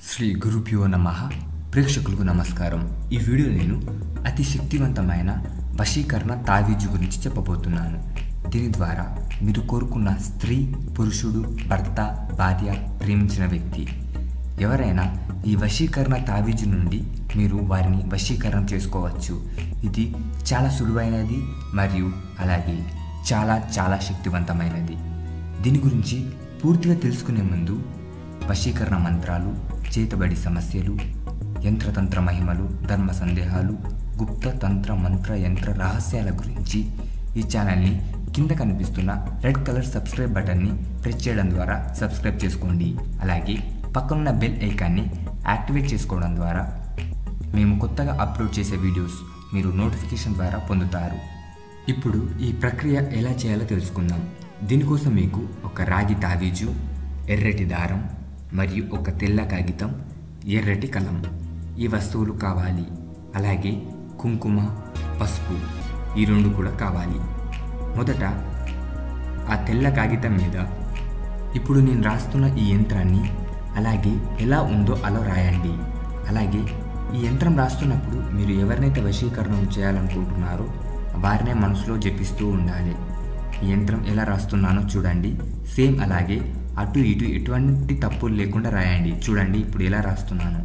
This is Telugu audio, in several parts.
శ్రీ గురుభ్యో నమ ప్రేక్షకులకు నమస్కారం ఈ వీడియో నేను అతి శక్తివంతమైన వశీకరణ తావీజు గురించి చెప్పబోతున్నాను దీని ద్వారా మీరు కోరుకున్న స్త్రీ పురుషుడు భర్త భార్య ప్రేమించిన వ్యక్తి ఎవరైనా ఈ వశీకరణ తావీజు నుండి మీరు వారిని వశీకరణ చేసుకోవచ్చు ఇది చాలా సులువైనది మరియు అలాగే చాలా చాలా శక్తివంతమైనది దీని గురించి పూర్తిగా తెలుసుకునే ముందు వశీకరణ మంత్రాలు చేతబడి సమస్యలు యంత్రతంత్ర మహిమలు ధర్మ సందేహాలు గుప్త తంత్ర మంత్ర యంత్ర రహస్యాల గురించి ఈ ఛానల్ని కింద కనిపిస్తున్న రెడ్ కలర్ సబ్స్క్రైబ్ బటన్ని ప్రెస్ చేయడం ద్వారా సబ్స్క్రైబ్ చేసుకోండి అలాగే పక్కనున్న బెల్ ఐకాన్ని యాక్టివేట్ చేసుకోవడం ద్వారా మేము కొత్తగా అప్లోడ్ చేసే వీడియోస్ మీరు నోటిఫికేషన్ ద్వారా పొందుతారు ఇప్పుడు ఈ ప్రక్రియ ఎలా చేయాలో తెలుసుకుందాం దీనికోసం మీకు ఒక రాగి తావీజు ఎర్రటి దారం మరియు ఒక తెల్ల కాగితం ఎర్రటి కలం ఈ వస్తువులు కావాలి అలాగే కుంకుమ పసుపు ఈ రెండు కూడా కావాలి మొదట ఆ తెల్ల కాగితం మీద ఇప్పుడు నేను రాస్తున్న ఈ యంత్రాన్ని అలాగే ఎలా ఉందో అలా రాయండి అలాగే ఈ యంత్రం రాస్తున్నప్పుడు మీరు ఎవరినైతే వశీకరణం చేయాలనుకుంటున్నారో వారినే మనసులో జపిస్తూ ఉండాలి ఈ యంత్రం ఎలా రాస్తున్నానో చూడండి సేమ్ అలాగే అటు ఇటు ఎటువంటి తప్పులు లేకుండా రాయండి చూడండి ఇప్పుడు ఎలా రాస్తున్నాను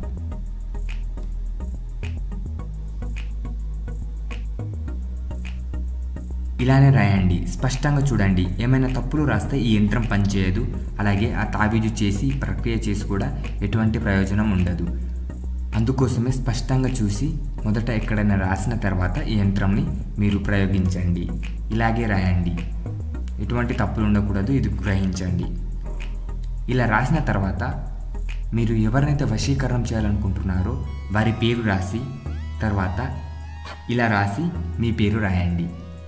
ఇలానే రాయండి స్పష్టంగా చూడండి ఏమైనా తప్పులు రాస్తే ఈ యంత్రం పనిచేయదు అలాగే ఆ తావీజు చేసి ప్రక్రియ చేసి కూడా ఎటువంటి ప్రయోజనం ఉండదు అందుకోసమే స్పష్టంగా చూసి మొదట ఎక్కడైనా రాసిన తర్వాత ఈ యంత్రంని మీరు ప్రయోగించండి ఇలాగే రాయండి ఎటువంటి తప్పులు ఉండకూడదు ఇది గ్రహించండి ఇలా రాసిన తర్వాత మీరు ఎవరినైతే వశీకరణం చేయాలనుకుంటున్నారో వారి పేరు రాసి తర్వాత ఇలా రాసి మీ పేరు రాయండి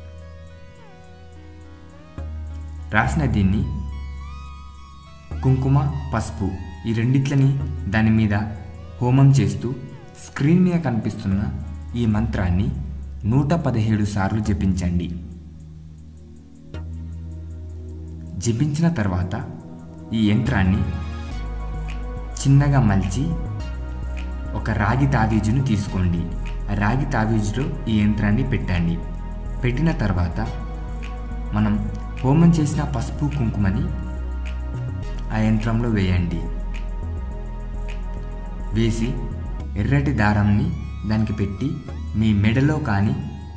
రాసిన దీన్ని కుంకుమ పసుపు ఈ రెండిట్లని దాని మీద హోమం చేస్తూ స్క్రీన్ మీద కనిపిస్తున్న ఈ మంత్రాన్ని నూట పదిహేడు సార్లు జపించండి జపించిన తర్వాత ఈ యంత్రాన్ని చిన్నగా మలిచి ఒక రాగి తావీజును తీసుకోండి ఆ రాగి తావీజులో ఈ యంత్రాన్ని పెట్టండి పెట్టిన తర్వాత మనం హోమం చేసిన పసుపు కుంకుమని ఆ యంత్రంలో వేయండి వేసి ఎర్రటి దారంని దానికి పెట్టి మీ మెడలో కానీ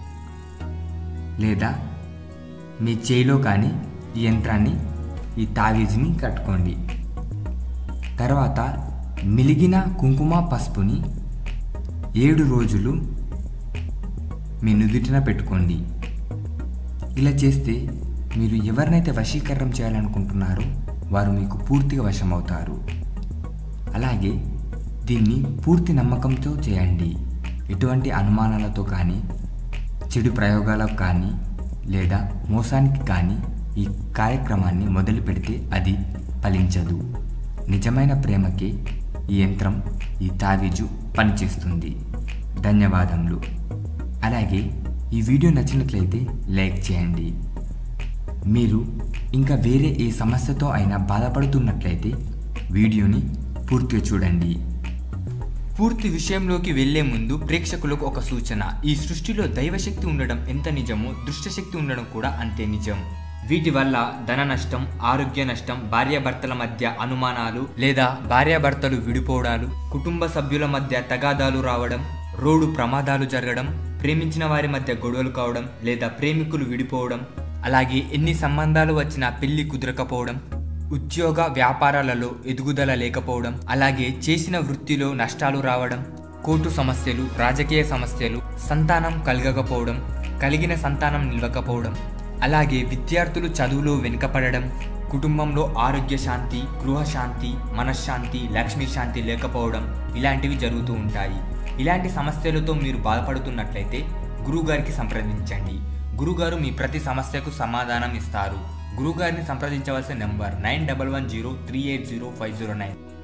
లేదా మీ చేయిలో కానీ ఈ యంత్రాన్ని ఈ తావీజుని కట్టుకోండి తర్వాత మిలిగిన కుంకుమ పసుపుని ఏడు రోజులు మీ నుదుటిన పెట్టుకోండి ఇలా చేస్తే మీరు ఎవరినైతే వశీకరణం చేయాలనుకుంటున్నారో వారు మీకు పూర్తిగా వశమవుతారు అలాగే దీన్ని పూర్తి నమ్మకంతో చేయండి ఎటువంటి అనుమానాలతో కానీ చెడు ప్రయోగాలకు కానీ లేదా మోసానికి కానీ ఈ కార్యక్రమాన్ని మొదలు పెడితే అది ఫలించదు నిజమైన ప్రేమకి ఈ యంత్రం ఈ తావీజు పనిచేస్తుంది ధన్యవాదములు అలాగే ఈ వీడియో నచ్చినట్లయితే లైక్ చేయండి మీరు ఇంకా వేరే ఏ సమస్యతో అయినా బాధపడుతున్నట్లయితే వీడియోని పూర్తిగా చూడండి పూర్తి విషయంలోకి వెళ్లే ముందు ప్రేక్షకులకు ఒక సూచన ఈ సృష్టిలో దైవశక్తి ఉండడం ఎంత నిజమో దృష్టశక్తి ఉండడం కూడా అంతే నిజం వీటి వల్ల ధన నష్టం ఆరోగ్య నష్టం భార్యాభర్తల మధ్య అనుమానాలు లేదా భార్యాభర్తలు విడిపోవడాలు కుటుంబ సభ్యుల మధ్య తగాదాలు రావడం రోడ్డు ప్రమాదాలు జరగడం ప్రేమించిన వారి మధ్య గొడవలు కావడం లేదా ప్రేమికులు విడిపోవడం అలాగే ఎన్ని సంబంధాలు వచ్చినా పెళ్లి కుదరకపోవడం ఉద్యోగ వ్యాపారాలలో ఎదుగుదల లేకపోవడం అలాగే చేసిన వృత్తిలో నష్టాలు రావడం కోర్టు సమస్యలు రాజకీయ సమస్యలు సంతానం కలగకపోవడం కలిగిన సంతానం నిలవకపోవడం అలాగే విద్యార్థులు చదువులో వెనుకపడడం కుటుంబంలో ఆరోగ్య శాంతి గృహశాంతి మనశ్శాంతి లక్ష్మీ శాంతి లేకపోవడం ఇలాంటివి జరుగుతూ ఉంటాయి ఇలాంటి సమస్యలతో మీరు బాధపడుతున్నట్లయితే గురువుగారికి సంప్రదించండి గురుగారు మీ ప్రతి సమస్యకు సమాధానం ఇస్తారు గురుగారిని సంప్రదించవలసిన number nine double one zero three eight zero five zero nine